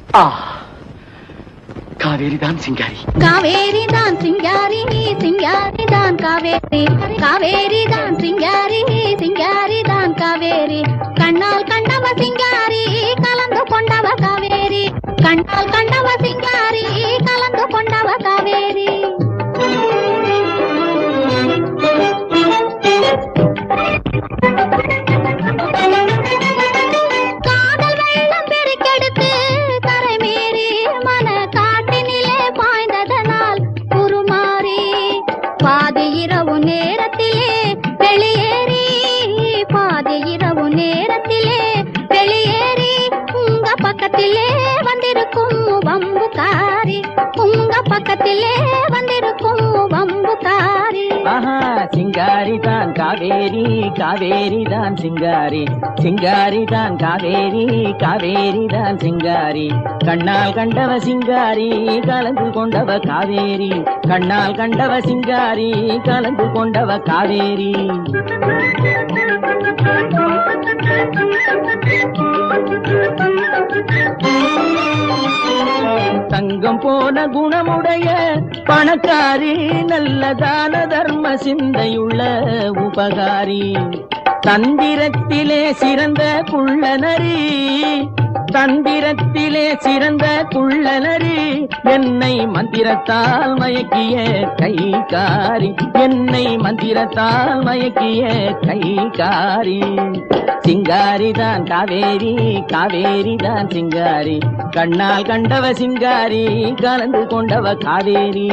ஆ காவேரி தான் சிங்காரி காவேரி தான் சிங்காரி சிங்காரி தான் காவேரி காவேரி தான் சிங்காரி சிங்காரி தான் காவேரி கண்ணால் கண்டவ சிங்காரி கலந்து கொண்டவ காவேரி கண்ணால் கண்டவ சிங்காரி கலந்து கொண்டவ காவேரி காதல் வெள்ளம் பெருக்கெடுத்து கரை மீறி மன காட்டினிலே பாய்ந்ததனால் உருமாறி பாதி இரவு நேரத்திலே வெளியேறி பாதி இரவு நேரத்திலே வெளியேறி உங்க பக்கத்திலே வந்திருக்கும் வம்புக்காரி உங்க பக்கத்திலே வந்திருக்கும் வம்புக்காரி ஆஹா சிங்காரி தான் காவேரி காவேரி தான் சிங்காரி சிங்காரி தான் காவேரி காவேரி தான் சிங்காரி கண்ணால் கண்டவ சிங்காரி கலந்து கொண்டவ காவேரி கண்ணால் கண்டவ சிங்காரி கலந்து கொண்டவ காவேரி தங்கம் போன குணமுடைய பணக்காரி நல்லதான தர்ம சிந்தையுள்ள உபகாரி தந்திரத்திலே சிறந்த குள்ளநரி தந்திரத்திலே சிறந்த குள்ளநரி என்னை மந்திரத்தால் மயக்கிய கைகாரி என்னை மந்திரத்தால் மயக்கிய கைகாரி சிங்காரி தான் காவேரி காவேரி தான் சிங்காரி கண்ணால் கண்டவ சிங்காரி கலந்து கொண்டவ காவேரி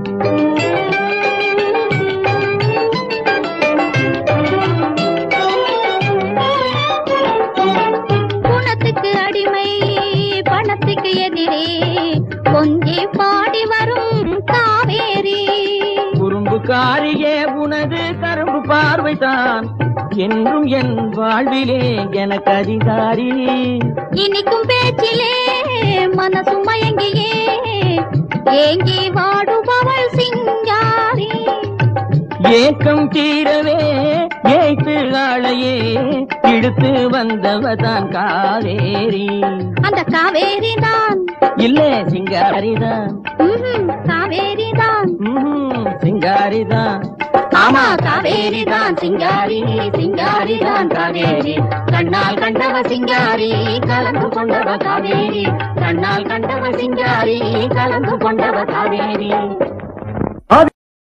குணத்துக்கு அடிமை பணத்துக்கு எதிரே கொஞ்சி பாடி வரும் காவேரி குறும்புக்காரியே உனது கரும்பு பார்வைதான் என்றும் என் வாழ்விலே எனக்கு அதிகாரி இனிக்கும் பேச்சிலே மனசு மயங்கியே ஏங்கி வாடுபவள் சிங்காரி ஏக்கம் தீரவே ஏய்த்து ஆளையே இழுத்து வந்தவதான் காவேரி அந்த காவேரி தான் இல்ல சிங்காரிதான் காவேரி தான் ம்ஹும், சிங்காரிதான் ஆமா காவேரி தான் சிங்காரி சிங்காரி தான் காவேரி கண்ணால் கண்டவ சிங்காரி கலந்து கொண்டவ காவேரி கண்ணால் கண்டவ சிங்காரி கலந்து கொண்டவ காவேரி